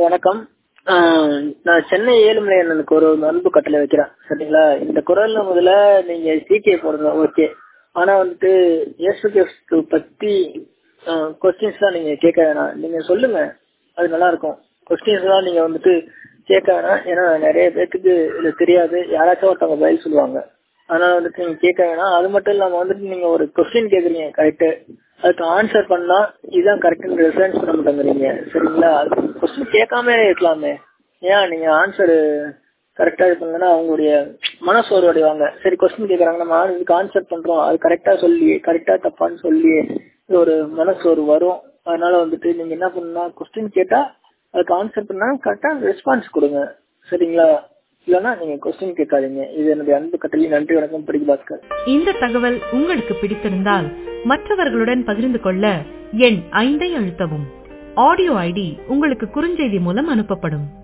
வணக்கம் ஆஹ் நான் சென்னை ஏழுமலை அண்ணனுக்கு ஒரு அன்பு கட்டளை வைக்கிறேன் சரிங்களா இந்த குரல்ல முதல்ல நீங்க சிகே போடுங்க ஓகே ஆனா வந்துட்டு ஏசுகிறிஸ்து பத்தி கொஸ்டின்ஸ் தான் நீங்க கேட்க வேணாம் நீங்க சொல்லுங்க அது நல்லா இருக்கும் கொஸ்டின்ஸ் தான் நீங்க வந்துட்டு கேட்க வேணாம் ஏன்னா நிறைய பேத்துக்கு இது தெரியாது யாராச்சும் ஒருத்தவங்க பதில் சொல்லுவாங்க அதனால வந்துட்டு நீங்க கேட்க வேணாம் அது மட்டும் இல்லாம வந்துட்டு நீங்க ஒரு கொஸ்டின் கேக்குறீங்க கரெக்ட் அதுக்கு ஆன்சர் பண்ணா இதுதான் கரெக்ட் ரெஃபரன்ஸ் பண்ண மாட்டேங்கிறீங்க சரிங்களா கொஸ்டின் கேட்காம இருக்கலாமே ஏன் நீங்க ஆன்சர் கரெக்டா இது பண்ணலன்னா அவங்களுடைய மனசோர்வு அடைவாங்க சரி கொஸ்டின் கேக்குறாங்க நம்ம இதுக்கு ஆன்சர் பண்றோம் அது கரெக்டா சொல்லி கரெக்டா தப்பான்னு சொல்லி இது ஒரு மனசோர்வு வரும் அதனால வந்துட்டு நீங்க என்ன பண்ணா கொஸ்டின் கேட்டா அதுக்கு ஆன்சர் பண்ணா கரெக்டா ரெஸ்பான்ஸ் கொடுங்க சரிங்களா இல்லைன்னா நீங்க கொஸ்டின் கேட்காதீங்க இது என்னுடைய அன்பு கட்டளை நன்றி வணக்கம் பிடிக்கு பாஸ்கர் இந்த தகவல் உங்களுக்கு பிடித்திருந்தால் மற்றவர்களுடன் பகிர்ந்து கொள்ள எண் ஐந்தை அழுத்தவும் ஆடியோ ஐடி உங்களுக்கு குறுஞ்செய்தி மூலம் அனுப்பப்படும்